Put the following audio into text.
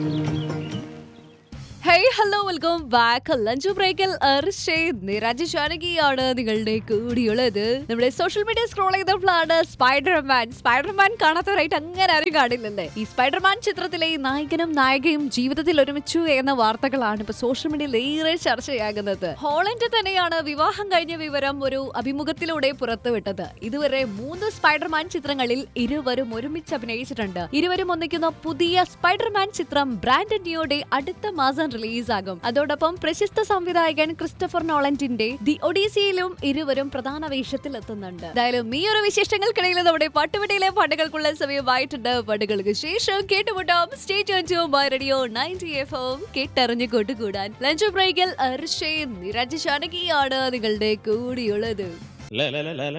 hey hello welcome back lunch ബ്രേക്കിൽ നിരാജ് ജാനകിയാണ് നിങ്ങളുടെ കൂടിയുള്ളത് നമ്മുടെ സോഷ്യൽ മീഡിയ സ്ക്രോൾ ചെയ്തപ്പോഴാണ് സ്പൈഡർമാൻ സ്പൈഡർമാൻ കാണാത്തവരായിട്ട് അങ്ങനെ ആരും കാണില്ലല്ലേ ഈ സ്പൈഡർമാൻ ചിത്രത്തിലെ ഈ നായകനും നായികയും ജീവിതത്തിൽ ഒരുമിച്ചു എന്ന വാർത്തകളാണ് ഇപ്പൊ സോഷ്യൽ മീഡിയയിൽ ഏറെ ചർച്ചയാകുന്നത് ഹോളണ്ട് തന്നെയാണ് വിവാഹം കഴിഞ്ഞ വിവരം ഒരു അഭിമുഖത്തിലൂടെ പുറത്തുവിട്ടത് ഇതുവരെ മൂന്ന് സ്പൈഡർമാൻ ചിത്രങ്ങളിൽ ഇരുവരും ഒരുമിച്ച് അഭിനയിച്ചിട്ടുണ്ട് ഇരുവരും ഒന്നിക്കുന്ന പുതിയ സ്പൈഡർമാൻ ചിത്രം ബ്രാൻഡ് ന്യൂയുടെ അടുത്ത മാസം റിലീസാകും അതോടൊപ്പം പ്രശസ്ത സംവിധായകൻ ക്രിസ്റ്റഫർ നോളന്റിന്റെ ദി ഒഡീസിയിലും ഇരുവരും പ്രധാന വേഷത്തിൽ എത്തുന്നുണ്ട് എന്തായാലും ഈ ഒരു വിശേഷങ്ങൾക്കിടയിൽ നമ്മുടെ പട്ടുപടിയിലെ പാട്ടുകൾക്കുള്ള സമയമായിട്ടുണ്ട് പാട്ടുകൾക്ക് ശേഷം കേട്ടുമുട്ടാം state radio ninety F M കേട്ടറിഞ്ഞു കൊണ്ടുകൂടാൻ ലഞ്ച് ബ്രേക്കിൽ അർഷേ നിരജ് ജാനകിയാണ് നിങ്ങളുടെ കൂടിയുള്ളത് la la la la la